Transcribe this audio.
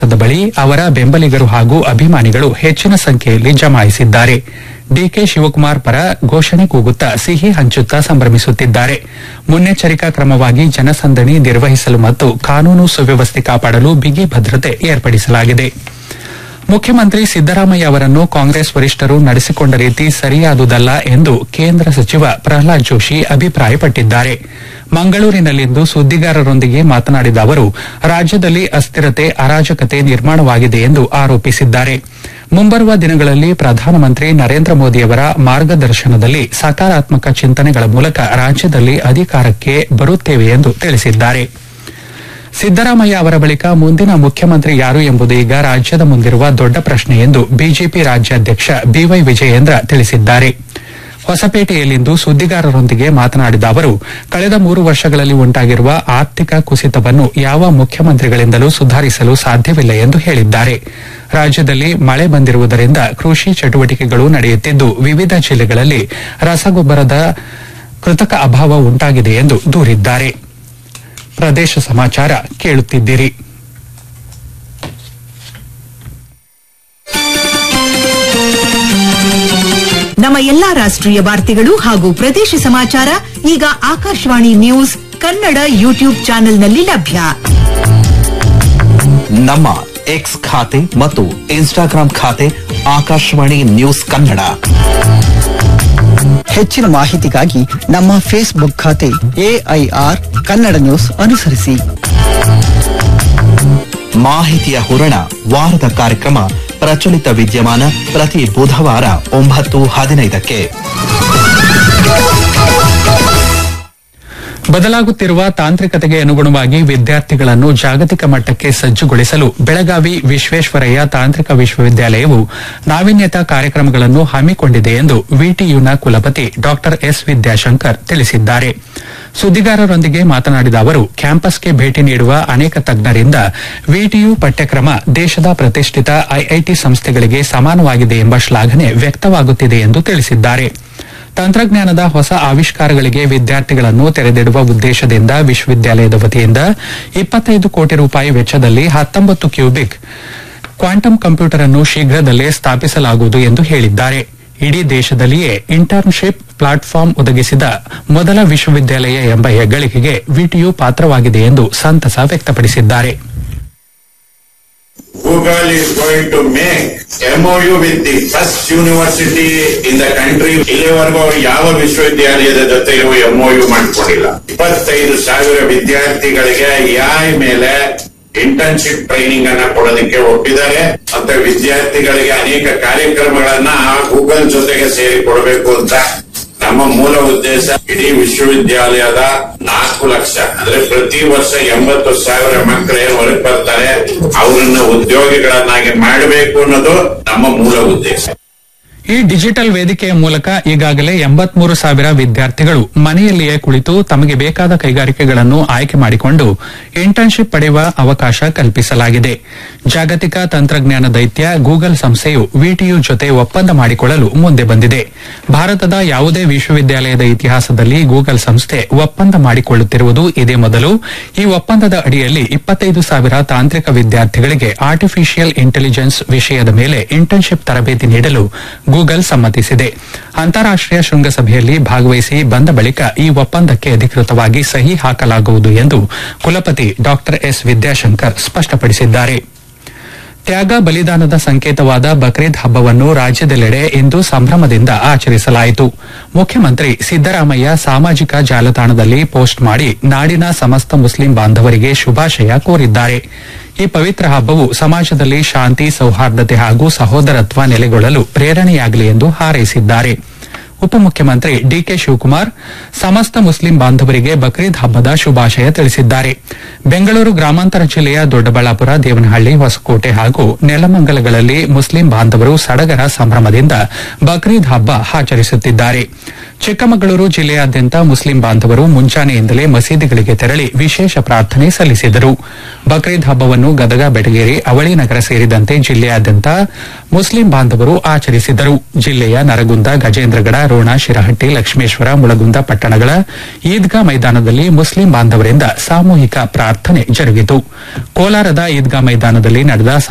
The ಬಳಿ ಅವರ ಬೆಂಬಲಿಗರು ಹಾಗೂ ಅಭಿಮಾನಿಗಳು ಹೆಚ್ಚಿನ ಸಂಖ್ಯೆಯಲ್ಲಿ ಜಮಾಯಿಸಿದ್ದಾರೆ ಡಿಕೆ ಶಿವಕುಮಾರ್ ಪರ ಘೋಷಣೆ ಕೂಗುತ್ತಾ ಸಿಹಿ ಹಂಚುತ್ತಾ ಸಂಭ್ರಮಿಸುತ್ತಿದ್ದಾರೆ ಮುನ್ನೆಚ್ಚರಿಕಾ ಕ್ರಮವಾಗಿ ಜನಸಂದಣಿ ನಿರ್ವಹಿಸಲು ಮತ್ತು ಕಾನೂನು ಸುವ್ಯವಸ್ಥೆ ಕಾಪಾಡಲು ಬಿಗಿ ಭದ್ರತೆ ಏರ್ಪಡಿಸಲಾಗಿದೆ ಮುಖ್ಯಮಂತ್ರಿ ಸಿದ್ದರಾಮಯ್ಯ ಅವರನ್ನು ಕಾಂಗ್ರೆಸ್ ವರಿಷ್ಠರು ನಡೆಸಿಕೊಂಡ ರೀತಿ ಸರಿಯಾದುದಲ್ಲ ಎಂದು ಕೇಂದ್ರ ಸಚಿವ ಪ್ರಹ್ಲಾದ್ ಜೋಶಿ ಅಭಿಪ್ರಾಯಪಟ್ಟಿದ್ದಾರೆ ಮಂಗಳೂರಿನಲ್ಲಿಂದು ಸುದ್ದಿಗಾರರೊಂದಿಗೆ ಮಾತನಾಡಿದ ಅವರು ರಾಜ್ಯದಲ್ಲಿ ಅಸ್ಥಿರತೆ ಅರಾಜಕತೆ ನಿರ್ಮಾಣವಾಗಿದೆ ಎಂದು ಆರೋಪಿಸಿದ್ದಾರೆ ಮುಂಬರುವ ದಿನಗಳಲ್ಲಿ ಪ್ರಧಾನಮಂತ್ರಿ ನರೇಂದ್ರ ಮೋದಿಯವರ ಮಾರ್ಗದರ್ಶನದಲ್ಲಿ ಸಕಾರಾತ್ಮಕ ಚಿಂತನೆಗಳ ಮೂಲಕ ರಾಜ್ಯದಲ್ಲಿ ಅಧಿಕಾರಕ್ಕೆ ಬರುತ್ತೇವೆ ಎಂದು ತಿಳಿಸಿದ್ದಾರೆ ಸಿದ್ದರಾಮಯ್ಯ ಅವರ ಬಳಿಕ ಮುಂದಿನ ಮುಖ್ಯಮಂತ್ರಿ ಯಾರು ಎಂಬುದು ಈಗ ರಾಜ್ಯದ ಮುಂದಿರುವ ದೊಡ್ಡ ಪ್ರಶ್ನೆ ಎಂದು ಬಿಜೆಪಿ ರಾಜ್ಯಾಧ್ಯಕ್ಷ ಬಿವೈ ವಿಜಯೇಂದ್ರ ತಿಳಿಸಿದ್ದಾರೆ ಹೊಸಪೇಟೆಯಲ್ಲಿಂದು ಸುದ್ದಿಗಾರರೊಂದಿಗೆ ಮಾತನಾಡಿದ ಅವರು ಕಳೆದ ಮೂರು ವರ್ಷಗಳಲ್ಲಿ ಉಂಟಾಗಿರುವ ಆರ್ಥಿಕ ಕುಸಿತವನ್ನು ಯಾವ ಮುಖ್ಯಮಂತ್ರಿಗಳಿಂದಲೂ ಸುಧಾರಿಸಲು ಸಾಧ್ಯವಿಲ್ಲ ಎಂದು ಹೇಳಿದ್ದಾರೆ ರಾಜ್ಯದಲ್ಲಿ ಮಳೆ ಬಂದಿರುವುದರಿಂದ ಕೃಷಿ ಚಟುವಟಿಕೆಗಳು ನಡೆಯುತ್ತಿದ್ದು ವಿವಿಧ ಜಿಲ್ಲೆಗಳಲ್ಲಿ ರಸಗೊಬ್ಬರದ ಕೃತಕ ಅಭಾವ ಉಂಟಾಗಿದೆ ಎಂದು ದೂರಿದ್ದಾರೆ ಪ್ರದೇಶ ಸಮಾಚಾರ ಕೇಳುತ್ತಿದ್ದೀರಿ ನಮ್ಮ ಎಲ್ಲಾ ರಾಷ್ಟ್ರೀಯ ವಾರ್ತೆಗಳು ಹಾಗೂ ಪ್ರದೇಶ ಸಮಾಚಾರ ಈಗ ಆಕಾಶವಾಣಿ ನ್ಯೂಸ್ ಕನ್ನಡ ಯೂಟ್ಯೂಬ್ ಚಾನೆಲ್ನಲ್ಲಿ ಲಭ್ಯ ನಮ್ಮ ಎಕ್ಸ್ ಖಾತೆ ಮತ್ತು ಇನ್ಸ್ಟಾಗ್ರಾಂ ಖಾತೆ ಆಕಾಶವಾಣಿ ನ್ಯೂಸ್ ಕನ್ನಡ ಹೆಚ್ಚಿನ ಮಾಹಿತಿಗಾಗಿ ನಮ್ಮ ಫೇಸ್ಬುಕ್ ಖಾತೆ ಎಐಆರ್ ಕನ್ನಡ ನ್ಯೂಸ್ ಅನುಸರಿಸಿ ಮಾಹಿತಿಯ ಹೂರಣ ವಾರದ ಕಾರ್ಯಕ್ರಮ ಪ್ರಚಲಿತ ವಿದ್ಯಮಾನ ಪ್ರತಿ ಬುಧವಾರ ಒಂಬತ್ತು ಹದಿನೈದಕ್ಕೆ ಬದಲಾಗುತ್ತಿರುವ ತಾಂತ್ರಿಕತೆಗೆ ಅನುಗುಣವಾಗಿ ವಿದ್ಯಾರ್ಥಿಗಳನ್ನು ಜಾಗತಿಕ ಮಟ್ಟಕ್ಕೆ ಸಜ್ಜುಗೊಳಿಸಲು ಬೆಳಗಾವಿ ವಿಶ್ವೇಶ್ವರಯ್ಯ ತಾಂತ್ರಿಕ ವಿಶ್ವವಿದ್ಯಾಲಯವು ನಾವೀನ್ಯತಾ ಕಾರ್ಯಕ್ರಮಗಳನ್ನು ಹಮ್ಮಿಕೊಂಡಿದೆ ಎಂದು ವಿಟಿಯುನ ಕುಲಪತಿ ಡಾ ಎಸ್ ವಿದ್ಯಾಶಂಕರ್ ತಿಳಿಸಿದ್ದಾರೆ ಸುದ್ದಿಗಾರರೊಂದಿಗೆ ಮಾತನಾಡಿದ ಅವರು ಕ್ಯಾಂಪಸ್ಗೆ ಭೇಟಿ ನೀಡುವ ಅನೇಕ ತಜ್ಞರಿಂದ ವಿಟಿಯು ಪಠ್ಯಕ್ರಮ ದೇಶದ ಪ್ರತಿಷ್ಠಿತ ಐಐಟಿ ಸಂಸ್ಥೆಗಳಿಗೆ ಸಮಾನವಾಗಿದೆ ಎಂಬ ಶ್ಲಾಘನೆ ವ್ಯಕ್ತವಾಗುತ್ತಿದೆ ಎಂದು ತಿಳಿಸಿದ್ದಾರೆ ತಂತ್ರಜ್ಞಾನದ ಹೊಸ ಆವಿಷ್ಕಾರಗಳಿಗೆ ವಿದ್ಯಾರ್ಥಿಗಳನ್ನು ತೆರೆದಿಡುವ ಉದ್ದೇಶದಿಂದ ವಿಶ್ವವಿದ್ಯಾಲಯದ ವತಿಯಿಂದ ಇಪ್ಪತ್ತೈದು ಕೋಟಿ ರೂಪಾಯಿ ವೆಚ್ಚದಲ್ಲಿ ಹತ್ತೊಂಬತ್ತು ಕ್ಯೂಬಿಕ್ ಕ್ವಾಂಟಮ್ ಕಂಪ್ಯೂಟರ್ ಅನ್ನು ಶೀಘ್ರದಲ್ಲೇ ಸ್ಥಾಪಿಸಲಾಗುವುದು ಎಂದು ಹೇಳಿದ್ದಾರೆ ಇಡೀ ದೇಶದಲ್ಲಿಯೇ ಇಂಟರ್ನ್ಶಿಪ್ ಪ್ಲಾಟ್ಫಾರ್ಮ್ ಒದಗಿಸಿದ ಮೊದಲ ವಿಶ್ವವಿದ್ಯಾಲಯ ಎಂಬ ಹೆಗ್ಗಳಿಕೆಗೆ ವಿಟಿಯು ಪಾತ್ರವಾಗಿದೆ ಎಂದು ಸಂತಸ ವ್ಯಕ್ತಪಡಿಸಿದ್ದಾರೆ Google is going to make MOU with the first university in the country. ಇಲ್ಲಿವರೆಗೂ ಅವರು ಯಾವ ವಿಶ್ವವಿದ್ಯಾಲಯದ ಜೊತೆಗೂ MOU ಮಾಡಿಕೊಂಡಿಲ್ಲ ಇಪ್ಪತ್ತೈದು ಸಾವಿರ ವಿದ್ಯಾರ್ಥಿಗಳಿಗೆ ಎಐ ಮೇಲೆ ಇಂಟರ್ನ್ಶಿಪ್ ಟ್ರೈನಿಂಗ್ ಅನ್ನ ಕೊಡೋದಕ್ಕೆ ಒಪ್ಪಿದ್ದಾರೆ ಮತ್ತೆ ವಿದ್ಯಾರ್ಥಿಗಳಿಗೆ ಅನೇಕ ಕಾರ್ಯಕ್ರಮಗಳನ್ನ ಗೂಗಲ್ ಜೊತೆಗೆ ಸೇರಿ ಕೊಡಬೇಕು ಅಂತ ನಮ್ಮ ಮೂಲ ಉದ್ದೇಶ ಇಡೀ ವಿಶ್ವವಿದ್ಯಾಲಯದ ನಾಲ್ಕು ಲಕ್ಷ ಅಂದ್ರೆ ಪ್ರತಿ ವರ್ಷ ಎಂಬತ್ತು ಸಾವಿರ ಮಕ್ಕಳು ಏನು ಹೊರಗೆ ಬರ್ತಾರೆ ಅವರನ್ನ ಉದ್ಯೋಗಿಗಳನ್ನಾಗಿ ಮಾಡಬೇಕು ಅನ್ನೋದು ನಮ್ಮ ಮೂಲ ಉದ್ದೇಶ ಈ ಡಿಜಿಟಲ್ ವೇದಿಕೆಯ ಮೂಲಕ ಈಗಾಗಲೇ ಎಂಬತ್ಮೂರು ಸಾವಿರ ವಿದ್ಯಾರ್ಥಿಗಳು ಮನೆಯಲ್ಲಿಯೇ ಕುಳಿತು ತಮಗೆ ಬೇಕಾದ ಕೈಗಾರಿಕೆಗಳನ್ನು ಆಯ್ಕೆ ಮಾಡಿಕೊಂಡು ಇಂಟರ್ನ್ಶಿಪ್ ಪಡೆಯುವ ಅವಕಾಶ ಕಲ್ಪಿಸಲಾಗಿದೆ ಜಾಗತಿಕ ತಂತ್ರಜ್ಞಾನ ದೈತ್ಯ ಗೂಗಲ್ ಸಂಸ್ಥೆಯು ವಿಟಿಯು ಜೊತೆ ಒಪ್ಪಂದ ಮಾಡಿಕೊಳ್ಳಲು ಮುಂದೆ ಬಂದಿದೆ ಭಾರತದ ಯಾವುದೇ ವಿಶ್ವವಿದ್ಯಾಲಯದ ಇತಿಹಾಸದಲ್ಲಿ ಗೂಗಲ್ ಸಂಸ್ಥೆ ಒಪ್ಪಂದ ಮಾಡಿಕೊಳ್ಳುತ್ತಿರುವುದು ಇದೇ ಮೊದಲು ಈ ಒಪ್ಪಂದದ ಅಡಿಯಲ್ಲಿ ಇಪ್ಪತ್ತೈದು ಸಾವಿರ ತಾಂತ್ರಿಕ ವಿದ್ಯಾರ್ಥಿಗಳಿಗೆ ಆರ್ಟಿಫಿಷಿಯಲ್ ಇಂಟೆಲಿಜೆನ್ಸ್ ವಿಷಯದ ಮೇಲೆ ಇಂಟರ್ನ್ಶಿಪ್ ತರಬೇತಿ ನೀಡಲು ಗೂಗಲ್ ಸಮ್ಮತಿಸಿದೆ ಅಂತಾರಾಷ್ಟೀಯ ಶೃಂಗಸಭೆಯಲ್ಲಿ ಭಾಗವಹಿಸಿ ಬಂದ ಬಳಿಕ ಈ ಒಪ್ಪಂದಕ್ಕೆ ಅಧಿಕೃತವಾಗಿ ಸಹಿ ಹಾಕಲಾಗುವುದು ಎಂದು ಕುಲಪತಿ ಡಾ ಎಸ್ ವಿದ್ಯಾಶಂಕರ್ ಸ್ಪಷ್ಟಪಡಿಸಿದ್ದಾರೆ ತ್ಯಾಗ ಬಲಿದಾನದ ಸಂಕೇತವಾದ ಬಕ್ರೀದ್ ಹಬ್ಬವನ್ನು ರಾಜ್ಯದೆಲ್ಲೆಡೆ ಇಂದು ಸಂಭ್ರಮದಿಂದ ಆಚರಿಸಲಾಯಿತು ಮುಖ್ಯಮಂತ್ರಿ ಸಿದ್ದರಾಮಯ್ಯ ಸಾಮಾಜಿಕ ಜಾಲತಾಣದಲ್ಲಿ ಪೋಸ್ಟ್ ಮಾಡಿ ನಾಡಿನ ಸಮಸ್ತ ಮುಸ್ಲಿಂ ಬಾಂಧವರಿಗೆ ಶುಭಾಶಯ ಕೋರಿದ್ದಾರೆ ಈ ಪವಿತ್ರ ಹಬ್ಬವು ಸಮಾಜದಲ್ಲಿ ಶಾಂತಿ ಸೌಹಾರ್ದತೆ ಹಾಗೂ ಸಹೋದರತ್ವ ನೆಲೆಗೊಳ್ಳಲು ಪ್ರೇರಣೆಯಾಗಲಿ ಎಂದು ಹಾರೈಸಿದ್ದಾರೆ ಉಪಮುಖ್ಯಮಂತ್ರಿ ಡಿಕೆ ಶಿವಕುಮಾರ್ ಸಮಸ್ತ ಮುಸ್ಲಿಂ ಬಾಂಧವರಿಗೆ ಬಕ್ರೀದ್ ಹಬ್ಬದ ಶುಭಾಶಯ ತಿಳಿಸಿದ್ದಾರೆ ಬೆಂಗಳೂರು ಗ್ರಾಮಾಂತರ ಜಿಲ್ಲೆಯ ದೊಡ್ಡಬಳ್ಳಾಪುರ ದೇವನಹಳ್ಳಿ ಹೊಸಕೋಟೆ ಹಾಗೂ ನೆಲಮಂಗಲಗಳಲ್ಲಿ ಮುಸ್ಲಿಂ ಬಾಂಧವರು ಸಡಗರ ಸಂಭ್ರಮದಿಂದ ಬಕ್ರೀದ್ ಹಬ್ಬ ಆಚರಿಸುತ್ತಿದ್ದಾರೆ ಚಿಕ್ಕಮಗಳೂರು ಜಿಲ್ಲೆಯಾದ್ಯಂತ ಮುಸ್ಲಿಂ ಬಾಂಧವರು ಮುಂಜಾನೆಯಿಂದಲೇ ಮಸೀದಿಗಳಿಗೆ ತೆರಳಿ ವಿಶೇಷ ಪ್ರಾರ್ಥನೆ ಸಲ್ಲಿಸಿದರು ಬಕ್ರೀದ್ ಹಬ್ಬವನ್ನು ಗದಗ ಬೆಟಗೇರಿ ಅವಳಿ ನಗರ ಸೇರಿದಂತೆ ಜಿಲ್ಲೆಯಾದ್ಯಂತ ಮುಸ್ಲಿಂ ಬಾಂಧವರು ಆಚರಿಸಿದರು ಜಿಲ್ಲೆಯ ನರಗುಂದ ಗಜೇಂದ್ರಗಡ ರೋಣ ಶಿರಹಟ್ಟಿ ಲಕ್ಷ್ಮೇಶ್ವರ ಮುಳಗುಂದ ಪಟ್ಟಣಗಳ ಈದ್ಗಾ ಮೈದಾನದಲ್ಲಿ ಮುಸ್ಲಿಂ ಬಾಂಧವರಿಂದ ಸಾಮೂಹಿಕ ಪ್ರಾರ್ಥನೆ ಜರುಗಿತು ಕೋಲಾರದ ಈದ್ಗಾ ಮೈದಾನದಲ್ಲಿ ನಡೆದ